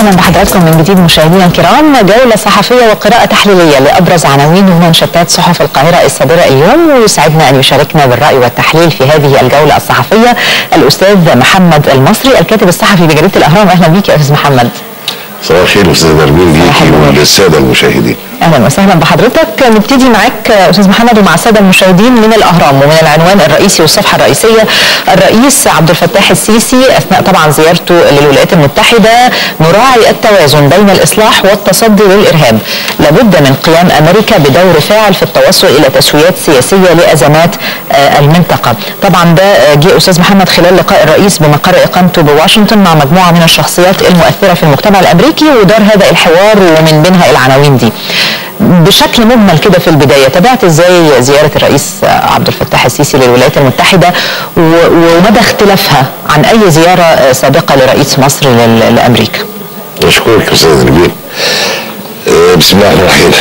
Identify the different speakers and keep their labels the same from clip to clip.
Speaker 1: اهلا بحضراتكم من جديد مشاهدينا الكرام جوله صحفيه وقراءه تحليليه لابرز عناوين ومنشطات صحف القاهره الصادره اليوم ويسعدنا ان يشاركنا بالراي والتحليل في هذه الجوله الصحفيه الاستاذ محمد المصري الكاتب الصحفي بجريده الاهرام اهلا بيك يا استاذ محمد
Speaker 2: صباح الخير استاذ نرمين ليكي وللساده المشاهدين
Speaker 1: اهلا وسهلا بحضرتك نبتدي معاك استاذ محمد ومع الساده المشاهدين من الاهرام ومن العنوان الرئيسي والصفحه الرئيسيه الرئيس عبد الفتاح السيسي اثناء طبعا زيارته للولايات المتحده نراعي التوازن بين الاصلاح والتصدي للارهاب لابد من قيام امريكا بدور فاعل في التوصل الى تسويات سياسيه لازمات المنطقه طبعا ده جه استاذ محمد خلال لقاء الرئيس بمقر اقامته بواشنطن مع مجموعه من الشخصيات المؤثره في المجتمع الامريكي ودار هذا الحوار ومن بينها العناوين دي بشكل مجمل كده في البدايه تابعت ازاي زياره الرئيس عبد الفتاح السيسي للولايات المتحده ومدى اختلافها عن اي زياره سابقه لرئيس مصر لامريكا
Speaker 2: اشكرك استاذ نبيل بسم الله الرحمن الرحيم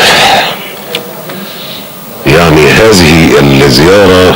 Speaker 2: يعني هذه الزياره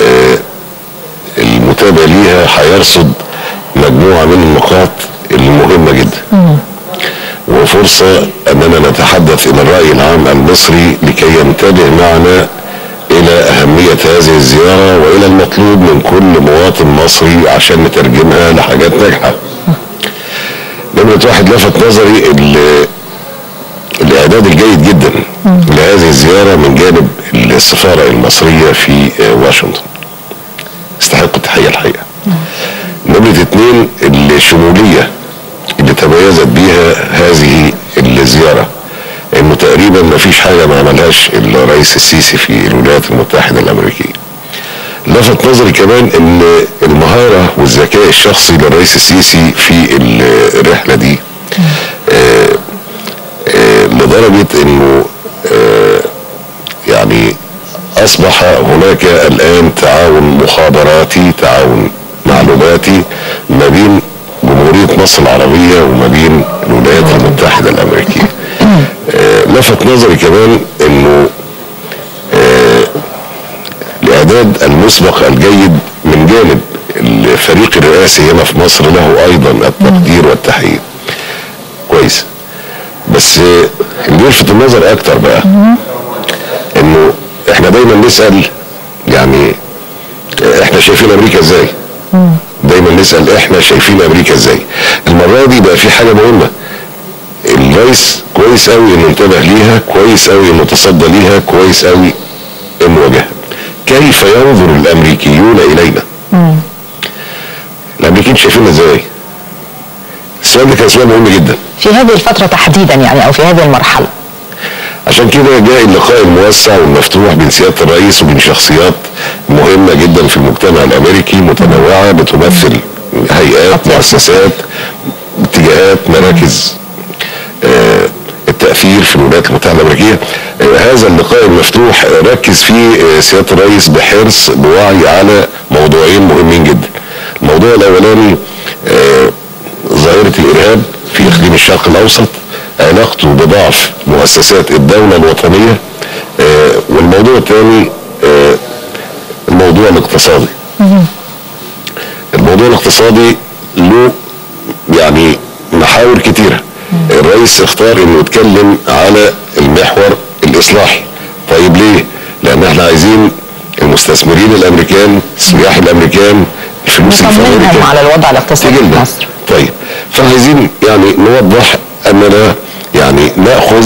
Speaker 2: المتابع ليها هيرصد مجموعه من النقاط المهمه جدا وفرصة أننا نتحدث إلى الرأي العام المصري لكي ينتبه معنا إلى أهمية هذه الزيارة وإلى المطلوب من كل مواطن مصري عشان نترجمها لحاجات ناجحة. نمرة واحد لفت نظري الإعداد الجيد جدا لهذه الزيارة من جانب السفارة المصرية في واشنطن. استحق التحية الحقيقة. نمرة اثنين الشمولية اللي تميزت بيها هذه الزيارة انه تقريبا ما فيش حاجة ما عملهاش الرئيس السيسي في الولايات المتحدة الامريكية لفت نظري كمان ان المهارة والذكاء الشخصي للرئيس السيسي في الرحلة دي آآ آآ لدرجة انه يعني اصبح هناك الان تعاون مخابراتي تعاون معلوماتي ما بين جمهورية مصر العربية وما بين الولايات المتحدة الأمريكية آه لفت نظري كمان أنه آه الإعداد المسبق الجيد من جانب الفريق الرئاسي هنا في مصر له أيضا التقدير والتحية كويس بس آه اللي يلفت النظر أكتر بقى أنه إحنا دايما نسأل يعني إحنا شايفين أمريكا إزاي دايما نسال احنا شايفين امريكا ازاي المره دي بقى في حاجه مهمه الرئيس كويس قوي انه انتبه ليها كويس قوي انه تصدى ليها كويس قوي انه واجهها كيف ينظر الامريكيون الينا مم. الامريكيين شايفيننا ازاي السؤال ده كان سؤال مهم جدا
Speaker 1: في هذه الفتره تحديدا يعني او في هذه المرحله
Speaker 2: عشان كده جاء اللقاء الموسع والمفتوح بين سياده الرئيس وبين شخصيات مهمه جدا في المجتمع الامريكي متنوعه بتمثل هيئات مؤسسات اتجاهات مراكز آه التاثير في الولايات المتحده الامريكيه آه هذا اللقاء المفتوح ركز فيه آه سياده الرئيس بحرص بوعي على موضوعين مهمين جدا الموضوع الاولاني ظاهره الارهاب في اقليم الشرق الاوسط علاقته بضعف مؤسسات الدولة الوطنية آه والموضوع الثاني آه الموضوع الاقتصادي الموضوع الاقتصادي له يعني محاور كتيرة الرئيس اختار انه يتكلم على المحور الاصلاحي طيب ليه لان احنا عايزين المستثمرين الامريكان السياح الامريكان الفلوس اللي في امريكا
Speaker 1: على الوضع الاقتصادي في مصر
Speaker 2: طيب فعايزين يعني نوضح اننا يعني ناخذ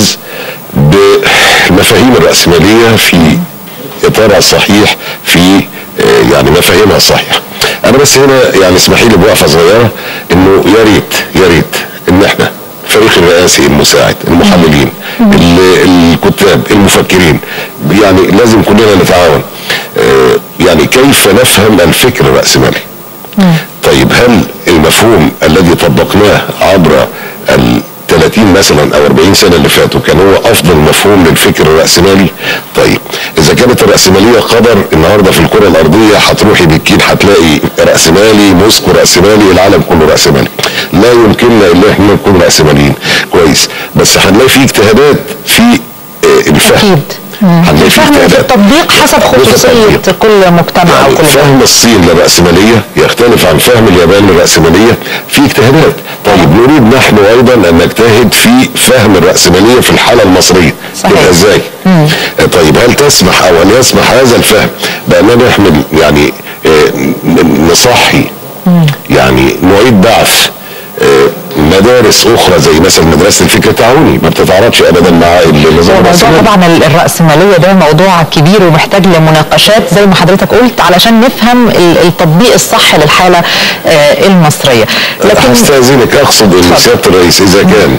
Speaker 2: بالمفاهيم الراسماليه في اطارها الصحيح في يعني مفاهيمها الصحيحه. انا بس هنا يعني اسمحي لي بوقفه صغيره انه يا ريت يا ريت ان احنا الفريق الرئاسي المساعد المحللين الكتاب المفكرين يعني لازم كلنا نتعاون يعني كيف نفهم الفكر الراسمالي طيب هل المفهوم الذي طبقناه عبر ال 30 مثلا او 40 سنه اللي فاتوا كان هو افضل مفهوم للفكر الراسمالي طيب اذا كانت الراسماليه قدر النهارده في الكره الارضيه هتروحي بالكين هتلاقي راسمالي موسكو راسمالي العالم كله راسمالي لا يمكننا الا احنا نكون راسماليين كويس بس هنلاقي في اجتهادات في الفهم هنلاقي في
Speaker 1: الفهم في
Speaker 2: اجتهادات.
Speaker 1: التطبيق حسب
Speaker 2: وفي
Speaker 1: خصوصية
Speaker 2: التطبيق.
Speaker 1: كل مجتمع
Speaker 2: يعني
Speaker 1: وكل بلد.
Speaker 2: فهم الصين للرأسمالية يختلف عن فهم اليابان للرأسمالية في اجتهادات طيب نريد نحن أيضا أن نجتهد في فهم الرأسمالية في الحالة المصرية
Speaker 1: صحيح.
Speaker 2: يبقى ازاي طيب هل تسمح أو هل يسمح هذا الفهم بأننا نحمل يعني آه، ن- نصحي يعني نعيد بعث آه، مدارس اخرى زي مثلا مدرسه الفكر التعاوني ما بتتعارضش ابدا مع النظام
Speaker 1: هو موضوع
Speaker 2: الرأسمالي.
Speaker 1: طبعا ال- الرأسمالية ده موضوع كبير ومحتاج لمناقشات زي ما حضرتك قلت علشان نفهم ال- التطبيق الصح للحالة آه، المصرية لكن
Speaker 2: هستأذنك أقصد أن
Speaker 1: اتفضل.
Speaker 2: سيادة الرئيس إذا كان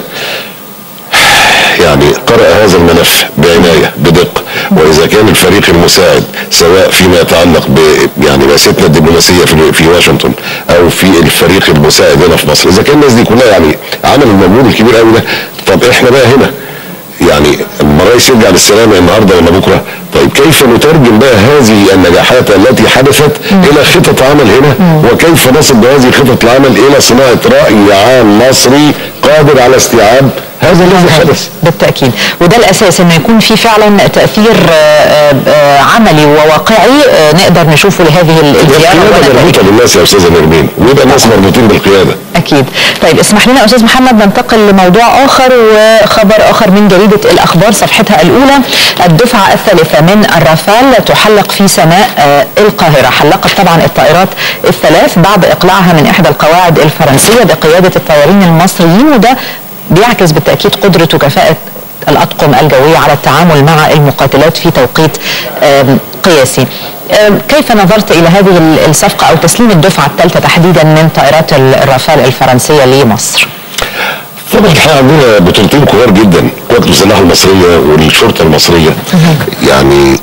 Speaker 2: يعني قرأ هذا الملف بعناية بدقة وإذا كان الفريق المساعد سواء فيما يتعلق ب يعني مؤسستنا الدبلوماسية في في واشنطن أو في الفريق المساعد هنا في مصر إذا كان الناس دي كلها يعني عملوا المجهود الكبير قوي ده طب إحنا بقى هنا يعني اما الرئيس يرجع للسلامة النهارده ولا بكره طيب كيف نترجم بقى هذه النجاحات التي حدثت الى خطط عمل هنا وكيف نصل بهذه خطط العمل الى صناعه راي عام مصري قادر على استيعاب هذا الذي حدث
Speaker 1: بالتأكيد وده الأساس إنه يكون في فعلا تأثير آه، آه، عملي وواقعي آه، نقدر نشوفه لهذه ال- الزيارة
Speaker 2: القياده
Speaker 1: ونتائجها.
Speaker 2: مربوطه بالناس يا استاذه نرمين ويبقى الناس مربوطين بالقياده
Speaker 1: أكيد طيب اسمح لنا أستاذ محمد ننتقل لموضوع آخر وخبر آخر من جريدة الأخبار صفحتها الأولى الدفعة الثالثة من الرافال تحلق في سماء آه، القاهرة حلقت طبعا الطائرات الثلاث بعد إقلاعها من إحدى القواعد الفرنسية بقيادة الطيارين المصريين وده بيعكس بالتأكيد قدرة وكفاءة الأطقم الجوية على التعامل مع المقاتلات في توقيت آم، قياسي آم، كيف نظرت إلى هذه ال- الصفقة أو تسليم الدفعة الثالثة تحديدا من طائرات ال- الرافال الفرنسية لمصر
Speaker 2: طبعا الحقيقه عندنا بطولتين كبار جدا القوات المسلحه المصريه والشرطه المصريه يعني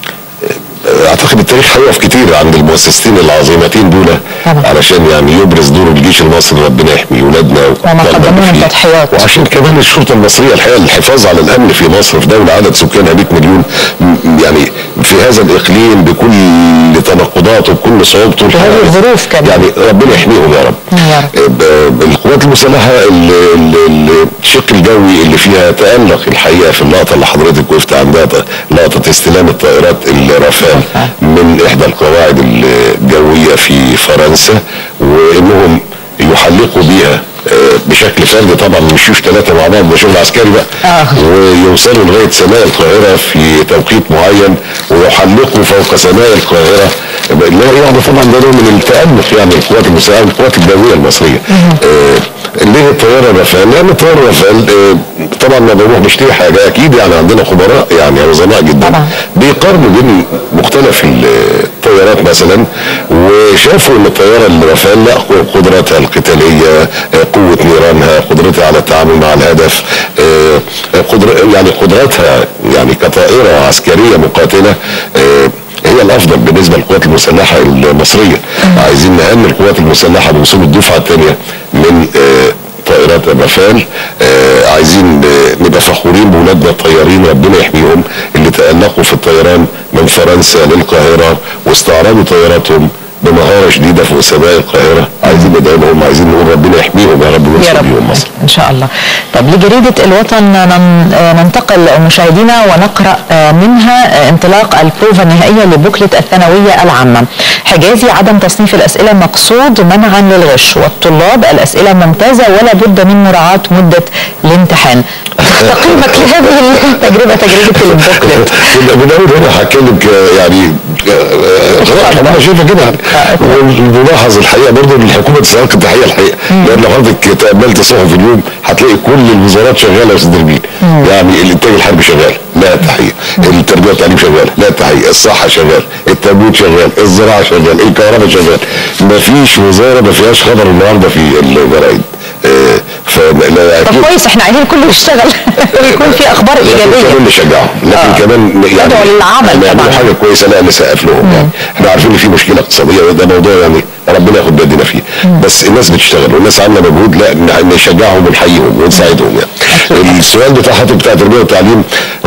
Speaker 2: اعتقد التاريخ هيقف كتير عند المؤسستين العظيمتين دول
Speaker 1: طبعا.
Speaker 2: علشان يعني يبرز دور الجيش المصري ربنا يحمي ولادنا
Speaker 1: وما
Speaker 2: وأطفالنا
Speaker 1: قدموه من
Speaker 2: فيه.
Speaker 1: تضحيات.
Speaker 2: وعشان كمان الشرطه المصريه الحقيقه الحفاظ على الامن في مصر في دوله عدد سكانها 100 مليون م- يعني في هذا الاقليم بكل تناقضاته بكل صعوبته
Speaker 1: بهذه الظروف كمان.
Speaker 2: يعني ربنا يحميهم يا رب
Speaker 1: يا رب.
Speaker 2: ب- القوات المسلحه ال- ال- ال- الشق الجوي اللي فيها تألق الحقيقه في اللقطه اللي حضرتك وقفت عندها ط- لقطه استلام الطائرات الرافال من احدى القواعد الجويه في فرنسا وانهم يحلقوا بيها آه، بشكل فردي طبعا مشيوش ثلاثه مع بعض ده شغل عسكري بقى
Speaker 1: آه.
Speaker 2: ويوصلوا لغايه سماء القاهره في توقيت معين ويحلقوا فوق سماء القاهره لا يعني طبعا ده نوع من التألق يعني القوات المساعده القوات الجويه المصريه آه ليه الطياره رافال؟ لان الطياره رافال آه طبعا ما بنروح نشتري حاجه اكيد يعني عندنا خبراء يعني عظماء جدا
Speaker 1: طبعا.
Speaker 2: بيقارنوا بين مختلف الطيارات مثلا وشافوا ان الطياره الرافال لا قدرتها القتاليه آه، قوه نيرانها قدرتها على التعامل مع الهدف آه، قدر يعني قدرتها يعني كطائره عسكريه مقاتله آه، هي الافضل بالنسبه للقوات المسلحه المصريه عايزين نهني القوات المسلحه بوصول الدفعه الثانيه من آه، طائرات الرافال آه عايزين آه، نبقى فخورين بولادنا الطيارين ربنا يحميهم اللي تألقوا في الطيران من فرنسا للقاهرة واستعرضوا طياراتهم بمهارة شديدة فوق سماء القاهرة عايزين ندعي لهم عايزين نقول ربنا يحميهم يا رب
Speaker 1: يا
Speaker 2: وينصر
Speaker 1: رب
Speaker 2: بيهم مصر
Speaker 1: ان شاء الله طب لجريده الوطن نن- ننتقل مشاهدينا ونقرا آه، منها آه، انطلاق البروفا النهائيه لبوكله الثانويه العامه حجازي عدم تصنيف الاسئله مقصود منعا للغش والطلاب الاسئله ممتازه ولا بد من مراعاه مده الامتحان تقييمك لهذه التجربه تجربه البوكلت
Speaker 2: من اول هنا هتكلم ك- يعني آه، خلاص انا شايفه كده يعني ونلاحظ الحقيقه برضه ان الحكومه تستحق التحيه الحقيقه لان لو حضرتك تاملت صحف اليوم هتلاقي كل الوزارات شغاله يا استاذ نرمين يعني الانتاج الحربي شغال لا تحيه التربيه والتعليم شغال لا تحيه الصحه شغال التموين شغال الزراعه شغال الكهرباء شغال ما فيش وزاره ما فيهاش خبر النهارده في الجرايد آه، فلا
Speaker 1: طب كويس احنا عايزين كله يشتغل ويكون في اخبار
Speaker 2: لكن
Speaker 1: ايجابيه
Speaker 2: كمان نشجعهم لكن
Speaker 1: آه.
Speaker 2: كمان يعني
Speaker 1: ندعو للعمل
Speaker 2: لما يعملوا
Speaker 1: طبعاً.
Speaker 2: حاجه كويسه لا نسقف لهم يعني احنا عارفين ان في مشكله اقتصاديه وده موضوع يعني ربنا ياخد بيدنا فيه بس الناس بتشتغل والناس عامله مجهود لا ن- نشجعهم ونحييهم ونساعدهم يعني السؤال بتاع حضرتك بتاع التربيه والتعليم هو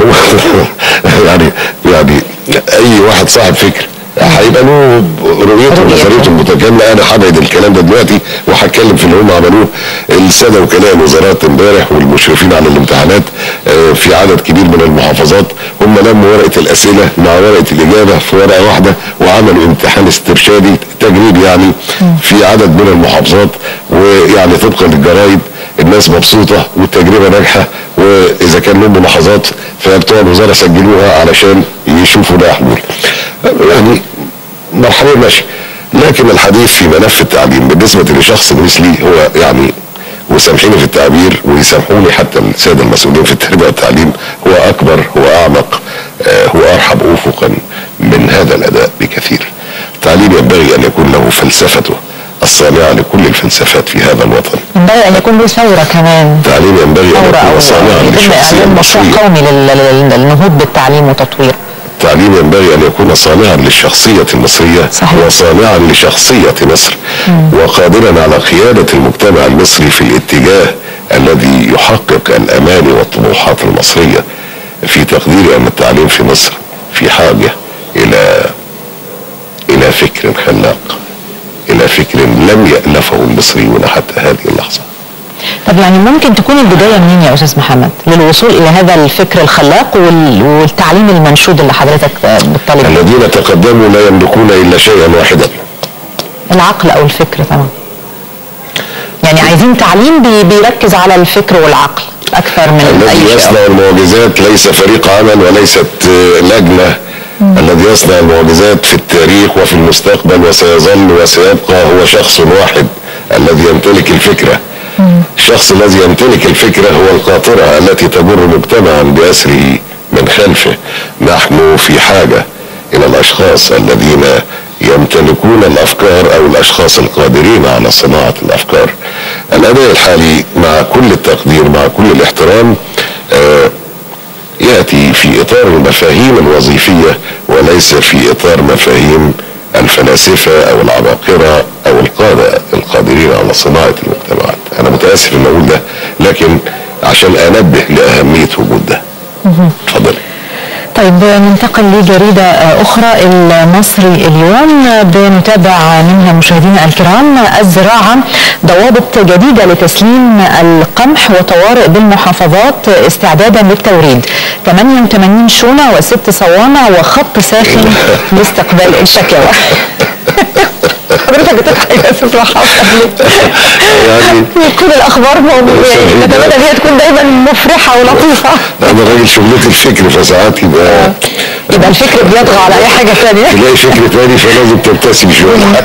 Speaker 2: يعني يعني اي واحد صاحب فكر هيبقى له رؤيته ونظريته المتكامله انا هبعد الكلام ده دلوقتي وهتكلم في اللي هم عملوه الساده وكلاء الوزارات امبارح والمشرفين على الامتحانات آه، في عدد كبير من المحافظات هم هم لموا ورقه الاسئله مع ورقه الاجابه في ورقه واحده وعملوا امتحان استرشادي تجريبي يعني في عدد من المحافظات ويعني طبقا للجرايد الناس مبسوطه والتجربه ناجحه واذا كان لهم ملاحظات فبتوع الوزاره سجلوها علشان يشوفوا لها حلول. يعني مرحله ماشيه لكن الحديث في ملف التعليم بالنسبه لشخص مثلي هو يعني وسامحيني في التعبير ويسامحوني حتى الساده المسؤولين في التربيه والتعليم هو اكبر هو اعمق آه، هو ارحب افقا من هذا الاداء بكثير. التعليم ينبغي ان يكون له فلسفته الصانعه لكل الفلسفات في هذا الوطن.
Speaker 1: ينبغي ان يكون له ثوره كمان
Speaker 2: التعليم ينبغي ان
Speaker 1: ثوره
Speaker 2: يكون
Speaker 1: او
Speaker 2: صانعا
Speaker 1: يتم
Speaker 2: للشخصيه
Speaker 1: اعلان مشروع
Speaker 2: المصريه.
Speaker 1: قومي لل- لل- للنهوض بالتعليم وتطويره
Speaker 2: التعليم ينبغي ان يكون صانعا للشخصيه المصريه
Speaker 1: صحيح.
Speaker 2: وصانعا لشخصيه مصر وقادرا على قياده المجتمع المصري في الاتجاه الذي يحقق الامال والطموحات المصريه في تقديري ان التعليم في مصر في حاجه الى الى فكر خلاق الى فكر لم يالفه المصريون حتى هذه اللحظه
Speaker 1: طب يعني ممكن تكون البدايه منين يا استاذ محمد للوصول الى هذا الفكر الخلاق وال- والتعليم المنشود اللي حضرتك بتطالب بيه
Speaker 2: الذين تقدموا لا يملكون الا شيئا واحدا
Speaker 1: العقل او الفكر طبعا يعني عايزين تعليم بي- بيركز على الفكر والعقل اكثر من
Speaker 2: الذي
Speaker 1: اي شيء
Speaker 2: يصنع
Speaker 1: آخر.
Speaker 2: المعجزات ليس فريق عمل وليست آه، لجنة الذي يصنع المعجزات في التاريخ وفي المستقبل وسيظل وسيبقى هو شخص واحد الذي يمتلك الفكرة الشخص الذي يمتلك الفكرة هو القاطرة التي تجر مجتمعا بأسره من خلفه نحن في حاجة إلى الأشخاص الذين يمتلكون الأفكار أو الأشخاص القادرين على صناعة الأفكار الأداء الحالي مع كل التقدير مع كل الاحترام آه ياتي في اطار المفاهيم الوظيفيه وليس في اطار مفاهيم الفلاسفه او العباقره او القاده القادرين على صناعه المجتمعات. انا متاسف ان اقول ده لكن عشان انبه لاهميه وجود ده. اتفضلي.
Speaker 1: طيب ننتقل لجريدة أخرى المصري اليوم بنتابع منها مشاهدينا الكرام الزراعة ضوابط جديدة لتسليم القمح وطوارئ بالمحافظات استعدادا للتوريد 88 شونة وست صوامع وخط ساخن لاستقبال الشكاوى حضرتك بتضحك يا استاذ محمد
Speaker 2: يعني
Speaker 1: تكون الاخبار موجوده يعني نتمنى ان هي تكون دايما مفرحه ولطيفه
Speaker 2: انا راجل شغلتي الفكر فساعات يبقى
Speaker 1: يبقى الفكر بيطغى على اي حاجه ثانيه
Speaker 2: تلاقي فكر تاني فلازم تبتسم شويه.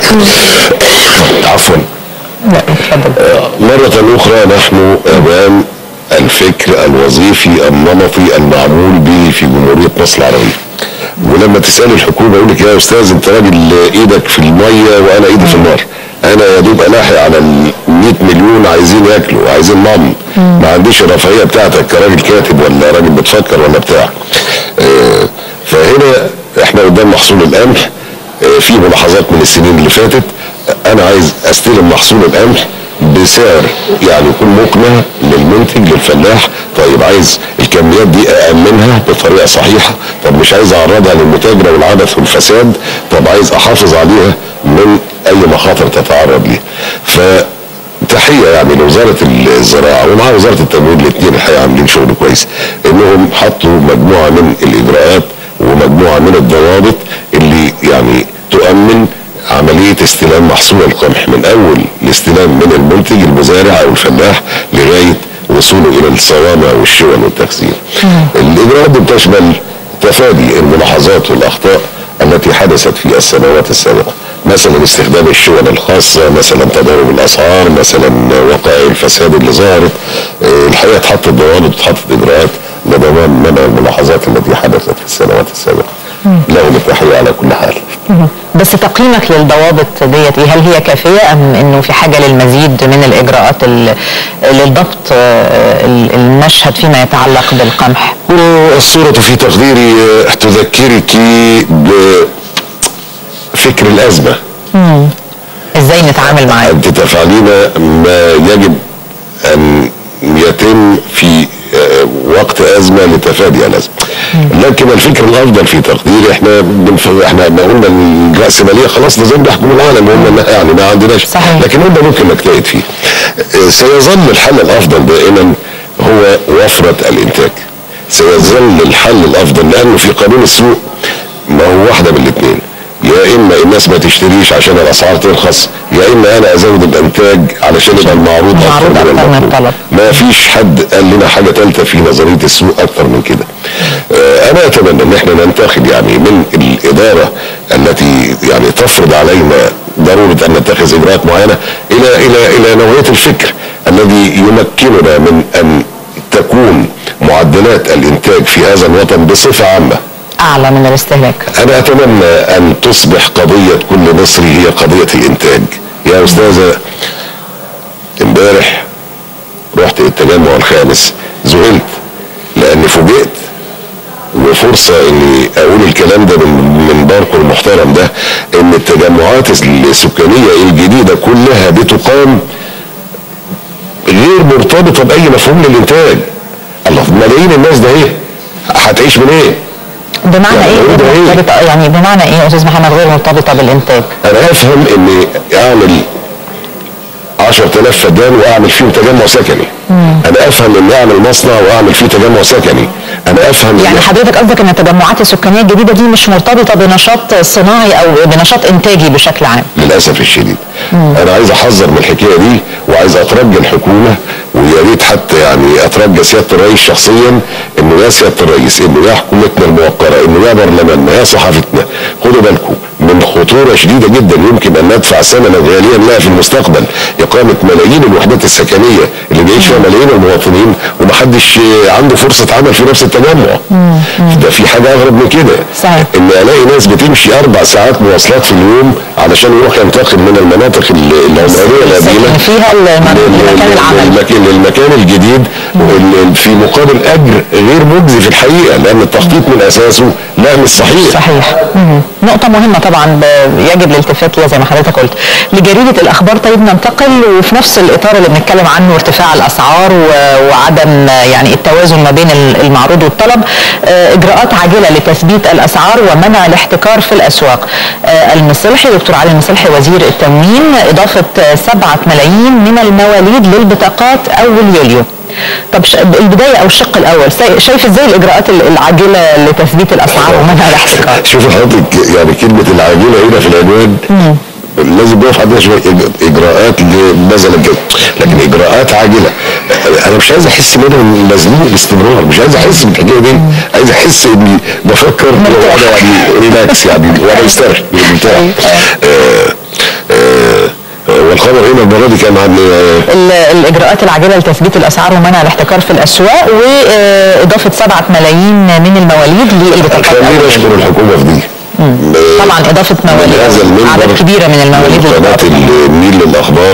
Speaker 2: عفوا.
Speaker 1: لا اتفضل
Speaker 2: مرة أخرى نحن أمام الفكر الوظيفي النمطي المعمول به في جمهورية مصر العربية ولما تسأل الحكومة يقول لك يا أستاذ أنت راجل إيدك في المية وأنا إيدي في النار أنا يا دوب ألاحق على ال 100 مليون عايزين ياكلوا عايزين مام ما عنديش الرفاهية بتاعتك كراجل كاتب ولا راجل بتفكر ولا بتاع آه، فهنا احنا قدام محصول القمح آه، في ملاحظات من السنين اللي فاتت انا عايز استلم محصول القمح بسعر يعني يكون مقنع للمنتج للفلاح طيب عايز الكميات دي أأمنها بطريقة صحيحة طب مش عايز أعرضها للمتاجرة والعبث والفساد طب عايز أحافظ عليها من أي مخاطر تتعرض ليها ف تحيه يعني لوزاره الزراعه ومع وزاره التموين الاثنين الحقيقه عاملين شغل كويس انهم حطوا مجموعه من الاجراءات ومجموعه من الضوابط اللي يعني تؤمن عمليه استلام محصول القمح من اول الاستلام من المنتج المزارع او الفلاح لغايه وصوله الى الصوامع والشون والتخزين. الاجراءات دي بتشمل تفادي الملاحظات والاخطاء التي حدثت في السنوات السابقه مثلا استخدام الشون الخاصه مثلا تضارب الاسعار مثلا وقائع الفساد اللي ظهرت آه، الحقيقه اتحطت ضوابط واتحطت اجراءات لضمان منع الملاحظات التي حدثت في السنوات السابقه لهم التحيه على كل حال
Speaker 1: بس تقييمك للضوابط ديت إيه؟ هل هي كافيه ام انه في حاجه للمزيد من الاجراءات ال- للضبط آه، ال- المشهد فيما يتعلق بالقمح؟
Speaker 2: والصورة في تقديري آه، تذكرك بفكر الأزمة
Speaker 1: ازاي نتعامل معاه؟
Speaker 2: أنت تفعلين ما يجب أن يتم في آه، وقت أزمة لتفادي الأزمة لكن الفكر الأفضل في تقديري احنا بنف... احنا ما قلنا الرأسمالية خلاص نظام بيحكم العالم وقلنا لا يعني ما عندناش
Speaker 1: صحيح.
Speaker 2: لكن قلنا ممكن نجتهد فيه آه، سيظل الحل الأفضل دائما هو وفرة الإنتاج سيظل الحل الافضل لانه في قانون السوق ما هو واحده من الاثنين يا اما الناس ما تشتريش عشان الاسعار ترخص يا اما انا ازود الانتاج علشان يبقى المعروض
Speaker 1: المعروض
Speaker 2: اكتر من
Speaker 1: أكتر من
Speaker 2: المطلوب
Speaker 1: الطلب.
Speaker 2: ما فيش حد قال لنا حاجه ثالثه في نظريه السوق اكتر من كده آه، انا اتمنى ان احنا ننتقل يعني من الاداره التي يعني تفرض علينا ضروره ان نتخذ اجراءات معينه الى الى الى نوعيه الفكر الذي يمكننا من ان تكون معدلات الانتاج في هذا الوطن بصفه عامه
Speaker 1: اعلى من الاستهلاك
Speaker 2: انا اتمنى ان تصبح قضيه كل مصري هي قضيه الانتاج يا استاذه امبارح رحت التجمع الخامس ذهلت لاني فوجئت وفرصة اني اقول الكلام ده من من باركو المحترم ده ان التجمعات السكانية الجديدة كلها بتقام غير مرتبطة باي مفهوم للانتاج الله ملايين الناس ده ايه هتعيش من ايه
Speaker 1: بمعنى
Speaker 2: يعني
Speaker 1: ايه
Speaker 2: هو ده
Speaker 1: غير
Speaker 2: إيه؟
Speaker 1: مرتبطه يعني بمعنى ايه يا استاذ محمد غير مرتبطه بالانتاج
Speaker 2: انا افهم اني اعمل 10000 فدان واعمل فيهم تجمع سكني انا افهم اني اعمل مصنع واعمل فيه تجمع سكني انا افهم
Speaker 1: يعني
Speaker 2: إن-
Speaker 1: حضرتك قصدك ان التجمعات السكانيه الجديده دي مش مرتبطه بنشاط صناعي او بنشاط انتاجي بشكل عام
Speaker 2: للاسف الشديد انا عايز احذر من الحكايه دي وعايز اترجى الحكومه ويا ريت حتى يعني اترجى سياده الرئيس شخصيا انه يا سياده الرئيس انه يا حكومتنا الموقره انه يا برلماننا يا صحافتنا خدوا بالكم من خطوره شديده جدا يمكن ان ندفع ثمنا غاليا لها في المستقبل اقامه ملايين الوحدات السكنيه اللي بيعيش فيها ملايين المواطنين ومحدش عنده فرصه عمل في نفس التجمع ده في حاجه اغرب من كده
Speaker 1: صحيح.
Speaker 2: ان الاقي ناس بتمشي اربع ساعات مواصلات في اليوم علشان يروح ينتقل من المناطق ال- العمرانيه القديمه
Speaker 1: ساكن فيها الم-
Speaker 2: لل-
Speaker 1: مكان
Speaker 2: لل-
Speaker 1: العمل
Speaker 2: للمكان للمكان الجديد وال- في مقابل اجر غير مجزي في الحقيقه لان التخطيط من اساسه لا مش صحيح
Speaker 1: صحيح مم. نقطة مهمة طبعا ب- يجب الالتفات ليها زي ما حضرتك قلت لجريدة الأخبار طيب ننتقل وفي نفس الإطار اللي بنتكلم عنه ارتفاع الأسعار و- وعدم آه، يعني التوازن ما بين ال- المعروض والطلب آه، إجراءات عاجلة لتثبيت الأسعار ومنع الاحتكار في الأسواق آه، المصلحي دكتور علي المصلحي وزير التموين إضافة آه، سبعة ملايين من المواليد للبطاقات أول يوليو طب ش- البداية أو الشق الأول سا- شايف إزاي الإجراءات ال- العاجلة لتثبيت الأسعار ومنع الاحتكار
Speaker 2: شوف حضرتك يعني كلمه العاجله هنا في العنوان لازم يقف عندنا شويه إج- اجراءات مثلا كده لكن اجراءات عاجله انا مش عايز احس ان انا مزنوق باستمرار مش عايز احس بالحكايه دي عايز احس اني بفكر
Speaker 1: مرتاح.
Speaker 2: وانا يعني ريلاكس يعني وانا مستريح مرتاح آه، آه، آه، والخبر هنا المره دي كان عن آه،
Speaker 1: ال- الاجراءات العاجله لتثبيت الاسعار ومنع الاحتكار في الاسواق واضافه سبعة ملايين من المواليد للبطاقات
Speaker 2: خلينا
Speaker 1: الأولية.
Speaker 2: اشكر الحكومه في دي آه،
Speaker 1: طبعا اضافه
Speaker 2: من
Speaker 1: مواليد
Speaker 2: هذا المنبر
Speaker 1: اعداد كبيره من المواليد
Speaker 2: من قناة
Speaker 1: للبطاقات.
Speaker 2: النيل للأخبار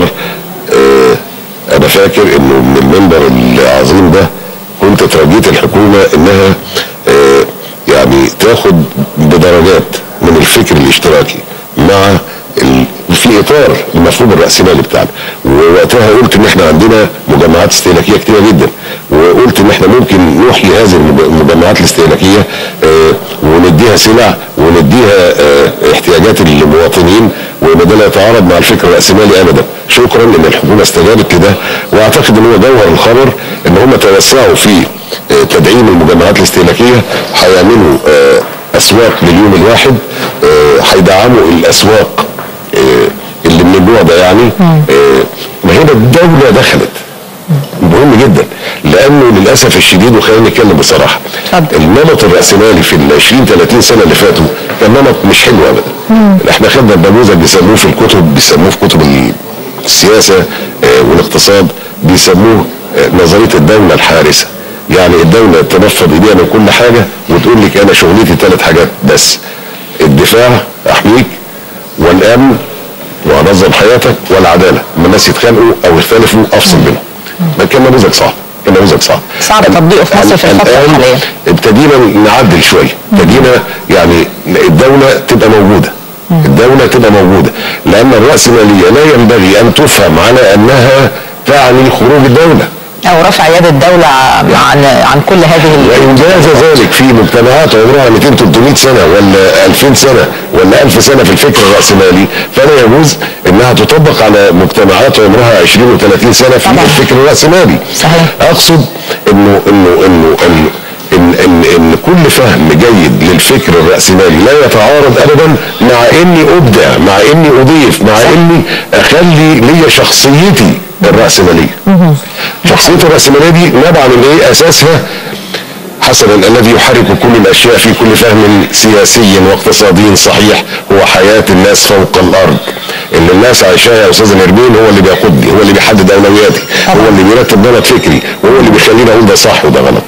Speaker 2: آه، أنا فاكر إنه من المنبر العظيم ده كنت ترجيت الحكومة إنها آه، يعني تاخد بدرجات من الفكر الاشتراكي مع ال- في اطار المفهوم الراسمالي بتاعنا ووقتها قلت ان احنا عندنا مجمعات استهلاكيه كتيره جدا وقلت ان احنا ممكن نحيي هذه المج- المجمعات الاستهلاكيه آه، ونديها سلع ونديها آه، احتياجات المواطنين وان ده لا يتعارض مع الفكر الراسمالي ابدا شكرا ان الحكومه استجابت لده واعتقد ان هو جوهر الخبر ان هم توسعوا في آه، تدعيم المجمعات الاستهلاكيه هيعملوا آه، اسواق لليوم الواحد آه، هيدعموا الاسواق آه، اللي من النوع ده يعني آه، ما هنا الدوله دخلت مهم جدا لانه للاسف الشديد وخلينا نتكلم بصراحه
Speaker 1: اتفضل.
Speaker 2: النمط الراسمالي في ال 20 30 سنه اللي فاتوا كان نمط مش حلو ابدا احنا خدنا النموذج بيسموه في الكتب بيسموه في كتب السياسه آه، والاقتصاد بيسموه آه، نظريه الدوله الحارسه يعني الدوله تنفض ايديها من كل حاجه وتقول لك انا شغلتي ثلاث حاجات بس الدفاع احميك والامن وانظم حياتك والعداله لما الناس يتخانقوا او يختلفوا افصل بينهم ده كان نموذج صعب كان نموذج صعب
Speaker 1: صعب
Speaker 2: ال-
Speaker 1: تطبيقه في مصر في
Speaker 2: ال-
Speaker 1: الفترة
Speaker 2: الآن
Speaker 1: الحالية.
Speaker 2: ابتدينا نعدل شويه ابتدينا يعني الدوله تبقى موجوده الدوله تبقى موجوده لان الراسماليه لا ينبغي ان تفهم على انها تعني خروج الدوله
Speaker 1: او رفع يد الدوله عن عن كل هذه ال-
Speaker 2: وإن جاز ذلك في مجتمعات عمرها 200 300 سنة ولا 2000 سنة ولا 1000 سنة في الفكر الرأسمالي فلا يجوز إنها تطبق على مجتمعات عمرها 20 و30 سنة في
Speaker 1: طبعا.
Speaker 2: الفكر الرأسمالي
Speaker 1: صحيح.
Speaker 2: أقصد إنه إنه إنه إنه ان ان ان كل فهم جيد للفكر الراسمالي لا يتعارض ابدا مع اني ابدع مع اني اضيف مع اني اخلي لي شخصيتي الراسماليه شخصيتي الراسماليه دي نبع من ايه اساسها حسنا الذي يحرك كل الاشياء في كل فهم سياسي واقتصادي صحيح هو حياه الناس فوق الارض اللي الناس عايشاها يا استاذ نرمين هو اللي بيقودني هو اللي بيحدد اولوياتي هو اللي بيرتب نمط فكري وهو اللي بيخليني اقول ده صح وده غلط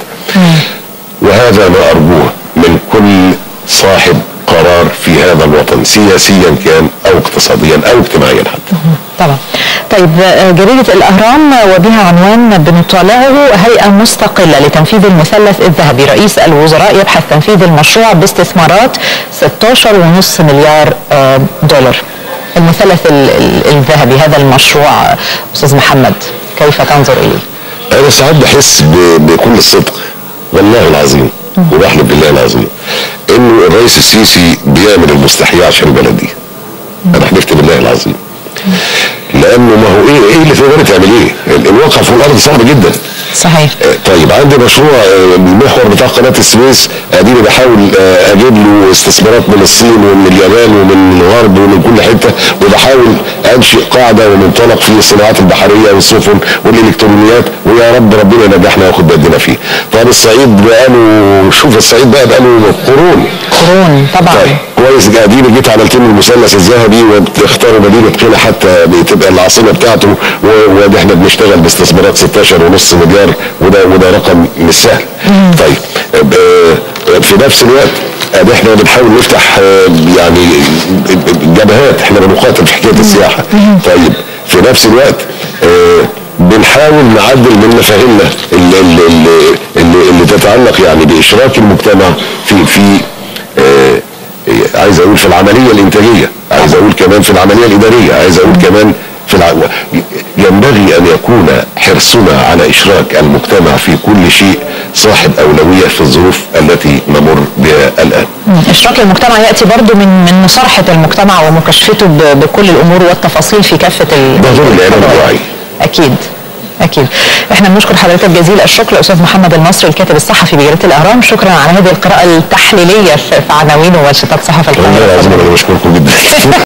Speaker 2: وهذا ما ارجوه من كل صاحب قرار في هذا الوطن سياسيا كان او اقتصاديا او اجتماعيا حتى
Speaker 1: طبعا طيب آه، جريدة الأهرام وبها عنوان بنطالعه هيئة مستقلة لتنفيذ المثلث الذهبي رئيس الوزراء يبحث تنفيذ المشروع باستثمارات 16.5 مليار آه، دولار المثلث ال- ال- الذهبي هذا المشروع آه، أستاذ محمد كيف تنظر إليه؟
Speaker 2: انا ساعات بحس ب- بكل الصدق والله العظيم وبحلف بالله العظيم انه الرئيس السيسي بيعمل المستحيل عشان البلد دي انا حلفت بالله العظيم لانه ما هو ايه ايه اللي تقدري تعمليه ال- الواقع في الارض صعب جدا
Speaker 1: صحيح
Speaker 2: آه، طيب عندي مشروع آه، المحور بتاع قناه السويس اديني بحاول آه، اجيب له استثمارات من الصين ومن اليابان ومن الغرب ومن كل حته وبحاول انشئ قاعده ومنطلق في الصناعات البحريه والسفن والالكترونيات ويا رب ربنا ينجحنا وياخد بيدنا فيه. طب الصعيد بقاله شوف الصعيد بقى بقاله قرون
Speaker 1: قرون طبعا
Speaker 2: طيب كويس اديني جيت عملت له المثلث الذهبي وبتختاروا مدينه قنا حتى بتبقى العاصمه بتاعته و- وده احنا بنشتغل باستثمارات 16 ونص مليار وده وده رقم مش سهل. طيب ب- في نفس الوقت ادي احنا بنحاول نفتح آه، يعني جبهات احنا بنقاتل في حكايه السياحه. طيب في نفس الوقت آه، بنحاول نعدل من مفاهيمنا اللي, اللي, اللي, اللي تتعلق يعني باشراك المجتمع في في آه، عايز اقول في العمليه الانتاجيه عايز اقول كمان في العمليه الاداريه عايز اقول كمان في الع... ينبغي ان يكون حرصنا على اشراك المجتمع في كل شيء صاحب اولويه في الظروف التي نمر بها الان
Speaker 1: إشراك المجتمع يأتي برضو من من مصارحة المجتمع ومكاشفته ب- بكل الأمور والتفاصيل في كافة ال-
Speaker 2: ده دور الإعلام
Speaker 1: القضايا.
Speaker 2: الوعي.
Speaker 1: أكيد أكيد احنا بنشكر حضرتك جزيل الشكر أستاذ محمد المصري الكاتب الصحفي بجريدة الأهرام شكرا على هذه القراءة التحليلية في في عناوين ومنشطات صحف
Speaker 2: والله
Speaker 1: القاهرة
Speaker 2: العظيم انا بشكركم جدا